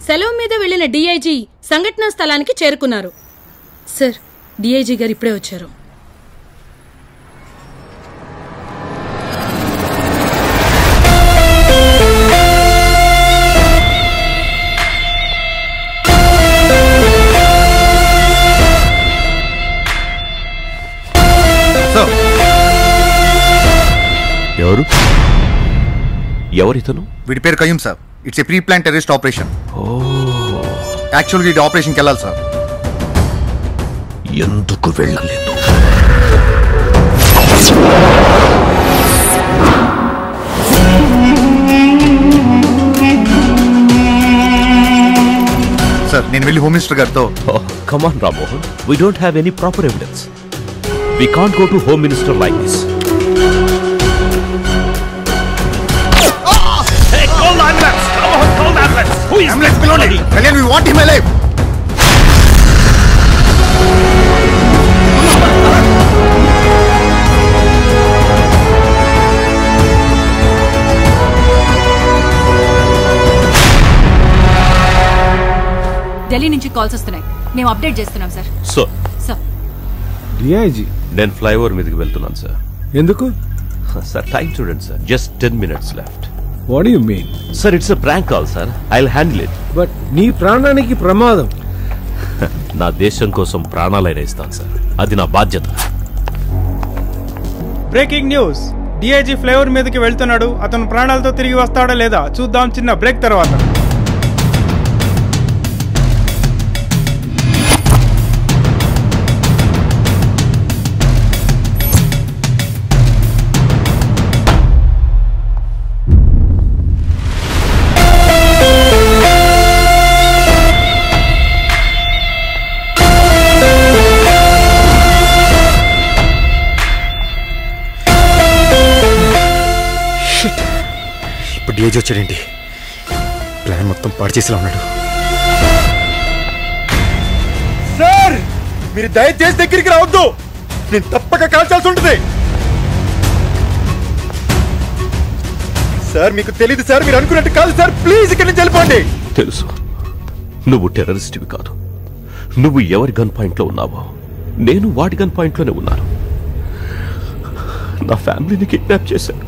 సెలవు మీద వెళ్లిన డీఐజీ సంఘటనా స్థలానికి చేరుకున్నారు సార్ డీఐజీ గారు ఇప్పుడే వచ్చారు సార్ ఎవరు ఎవరితను వీడి పేరు కయ్యం sir it's a pre plan terrorist operation యాక్చువల్గా ఇది ఆపరేషన్కి వెళ్ళాలి సార్ ఎందుకు వెళ్ళలేదు సార్ నేను వెళ్ళి హోమ్ మినిస్టర్ గారితో come on Rammohan we don't have any proper evidence we can't go to home minister like this ambulance పిలవండి Kalyan we want him alive Delhi నుంచి కాల్స్ వస్తున్నాయి మేము అప్డేట్ చేస్తున్నాం సార్ సో సార్ డిఐజీ నేను ఫ్లైఓవర్ మీదకి వెళ్తున్నాను సార్ ఎందుకు సార్ టైం చూడండి sir just ten minutes left what you mean sir it's a prank call sir I handle it but నీ ప్రాణానికి ప్రమాదం నా దేశం కోసం ప్రాణాలైనా ఇస్తాను సార్ అది నా బాధ్యత బ్రేకింగ్ న్యూస్ డిఐజీ ఫ్లైఓవర్ మీదకి వెళ్తున్నాడు అతను ప్రాణాలతో తిరిగి వస్తాడా లేదా చూద్దాం చిన్న బ్రేక్ తర్వాత ఇప్పుడు డిఏజీ వచ్చాడేంటి ప్లాన్ మొత్తం పాడు చేసేలా ఉన్నాడు సార్ మీరు దయచేసి దగ్గరికి రావద్దు నేను తప్పక కాల్చాల్సి ఉంటుంది సార్ మీకు తెలియదు సార్ మీరు అనుకున్నట్టు కాదు సార్ ప్లీజ్ ఇక్కడి నుంచి వెళ్ళిపోండి తెలుసు నువ్వు టెర్రరిస్ట్వి కాదు నువ్వు ఎవరి గన్ పాయింట్లో ఉన్నావో నేను వాడి గన్ పాయింట్లోనే ఉన్నాను నా ఫ్యామిలీని కిడ్నాప్ చేశాడు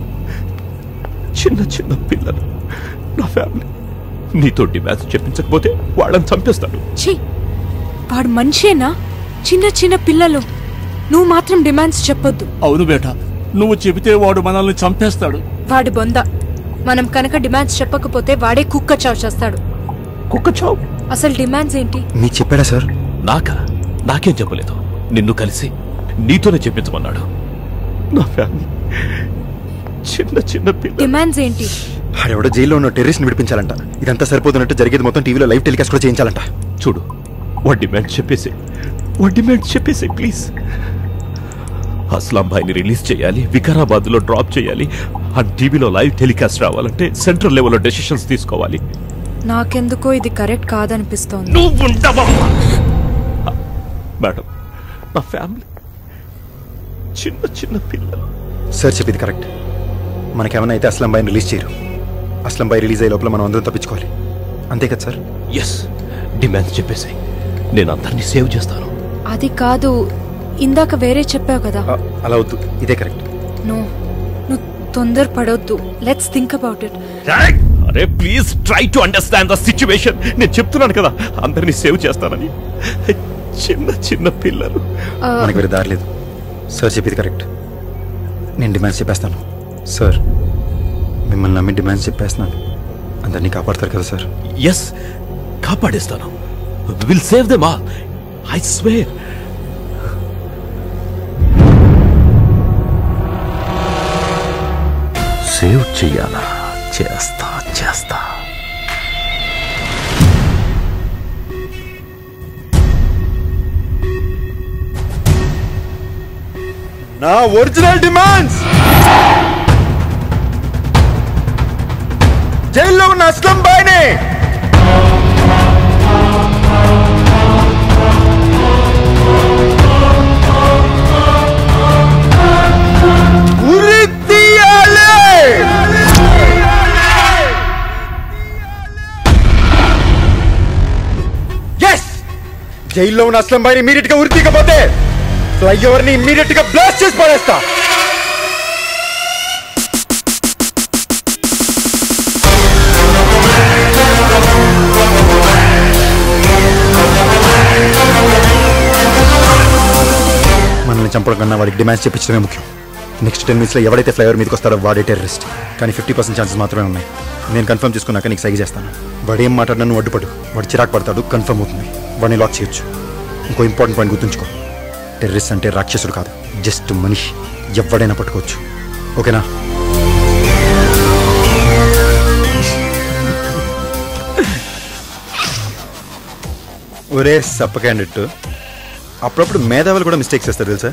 చిన్న చిన్న పిల్లలు నా ఫ్యామిలీ నీతో డిమాండ్స్ చెప్పించకపోతే వాళ్ళని చంపేస్తాడు ఛీ వాడు మనిషేనా చిన్న చిన్న పిల్లలు నువ్వు మాత్రం డిమాండ్స్ చెప్పొద్దు అవును బేటా నువ్వు చెబితే వాడు మనల్ని చంపేస్తాడు వాడి బొంద మనం కనుక డిమాండ్స్ చెప్పకపోతే వాడే కుక్క చావు చేస్తాడు కుక్క చావు అసలు డిమాండ్స్ ఏంటి మీకు చెప్పాడా సార్ నాకా నాకేం చెప్పలేదు నిన్ను కలిసి నీతోనే చెప్పించమన్నాడు నా ఫ్యామిలీ చిన్న చిన్న పిల్ల డిమాండ్స్ ఏంటి ఆడెవడో జైల్లో ఉన్న టెర్రరిస్ట్ విడిపించాలంట ఇదంతా సరిపోతున్నట్టు జరిగేది మొత్తం టీవీలో లైవ్ టెలికాస్ట్ కూడా చేయించాలంట చూడు వాడి డిమాండ్ చెప్పేసి వాడి డిమాండ్ చెప్పేసి ప్లీజ్ అస్లాం భాయ్ని రిలీజ్ చేయాలి వికారాబాద్ లో డ్రాప్ చేయాలి ఆ టీవీలో లైవ్ టెలికాస్ట్ రావాలంటే సెంట్రల్ లెవెల్లో డెసిషన్స్ తీసుకోవాలి నాకెందుకో ఇది కరెక్ట్ కాదనిపిస్తోంది మేడం నా ఫ్యామిలీ చిన్న చిన్న పిల్లలు సార్ చెప్పింది కరెక్ట్ మనకేమైనా అయితే అస్లం బాయ్ని రిలీజ్ చేయరు అస్లం బాయ్ రిలీజ్ అయ్యే లోపల మనం అందరం తప్పించుకోవాలి అంతే కదా సార్ ఎస్ డిమాండ్స్ చెప్పేసి నేను అందరినీ సేవ్ చేస్తాను అది కాదు ఇందాక వేరే చెప్పావు కదా ఆ, అలా వద్దు ఇదే కరెక్ట్ నో నువ్వు తొందర పడొద్దు లెట్స్ థింక్ అబౌట్ ఇట్ అరే please try to understand the situation నేను చెప్తున్నాను కదా అందరినీ సేవ్ చేస్తానని చిన్న చిన్న పిల్లలు మనకి వేరే దారి లేదు సార్ చెప్పింది కరెక్ట్ నేను డిమాండ్స్ చెప్పేస్తాను సార్ మిమ్మల్ని నమ్మి డిమాండ్స్ చెప్పేస్తున్నాను అందరినీ కాపాడతారు కదా సార్ ఎస్ కాపాడేస్తాను will save them all I swear save చెయ్యాలా చేస్తా చేస్తా నా ఒరిజినల్ డిమాండ్స్ జైల్లో ఉన్న అస్లం బాయ్ని ఉరి తీయాలి జైల్లో ఉన్న అస్లం బాయ్ని ఇమీడియట్ గా ఉరి తీయకపోతే ఫ్లైఓవర్ ని ఇమీడియట్ గా బ్లాస్ట్ చేసి పడేస్తా మనల్ని చంపడం కన్నా వాడికి డిమాండ్స్ చెప్పించడమే ముఖ్యం నెక్స్ట్ టెన్ మినిట్స్లో ఎవడైతే ఫ్లైఓవర్ మీదకి వస్తారో వాడే టెర్రరిస్ట్ కానీ ఫిఫ్టీ పర్సెంట్ ఛాన్సెస్ మాత్రమే ఉన్నాయి నేను కన్ఫర్మ్ చేసుకున్నాక నీకు సైగ చేస్తాను వాడు ఏం మాట్లాడినా నువ్వు అడ్డుపడు వాడు చిరాకు పడతాడు కన్ఫర్మ్ అవుతుంది వాడిని లాక్ చేయొచ్చు ఇంకో ఇంపార్టెంట్ పాయింట్ గుర్తుంచుకో టెర్రరిస్ట్ అంటే రాక్షసుడు కాదు జస్ట్ మనిషి ఎవడైనా పట్టుకోవచ్చు ఓకేనా ఒరే సప్ప క్యాండిడేట్ అప్పుడప్పుడు మేధావులు కూడా మిస్టేక్స్ చేస్తారు తెలుసా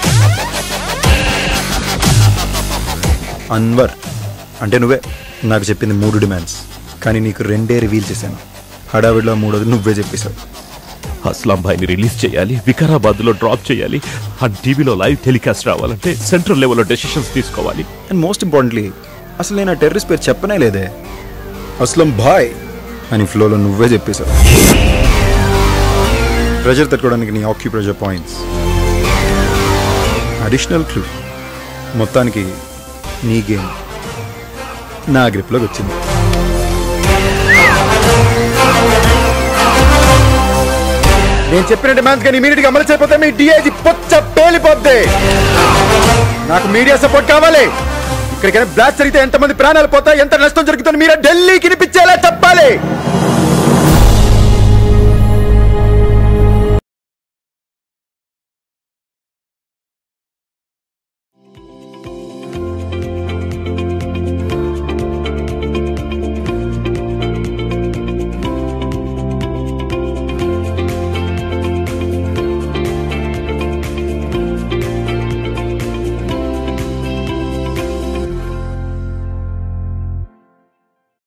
అన్వర్ అంటే నువ్వే నాకు చెప్పింది మూడు డిమాండ్స్ కానీ నీకు రెండే రివీల్ చేశాను హడావిడిలో మూడోది నువ్వే చెప్పేశావు అస్లాం భాయ్ని రిలీజ్ చేయాలి వికారాబాద్ లో డ్రాప్ చేయాలి ఆ టీవీలో లైవ్ టెలికాస్ట్ రావాలంటే సెంట్రల్ లెవెల్లో డెసిషన్స్ తీసుకోవాలి అండ్ మోస్ట్ ఇంపార్టెంట్లీ అసలు నేను ఆ టెర్రరిస్ట్ పేరు చెప్పనే లేదే అస్లం భాయ్ అని ఫ్లోలో నువ్వే చెప్పేశావు ప్రెజర్ తట్టుకోవడానికి నీ acupressure points additional clue మొత్తానికి నీ గేమ్ నా గ్రిప్లోకి వచ్చింది నేను చెప్పిన డిమాండ్స్ కానీ ఇమీడియట్ గా అమలు చేయకపోతే మీ డిఐజీ పొచ్చ పేలిపోద్ది నాకు మీడియా సపోర్ట్ కావాలి ఇక్కడికైనా బ్లాస్ట్ జరిగితే ఎంతమంది ప్రాణాలు పోతాయి ఎంత నష్టం జరుగుతుంది మీరే ఢిల్లీకి వినిపించేలా చెప్పాలి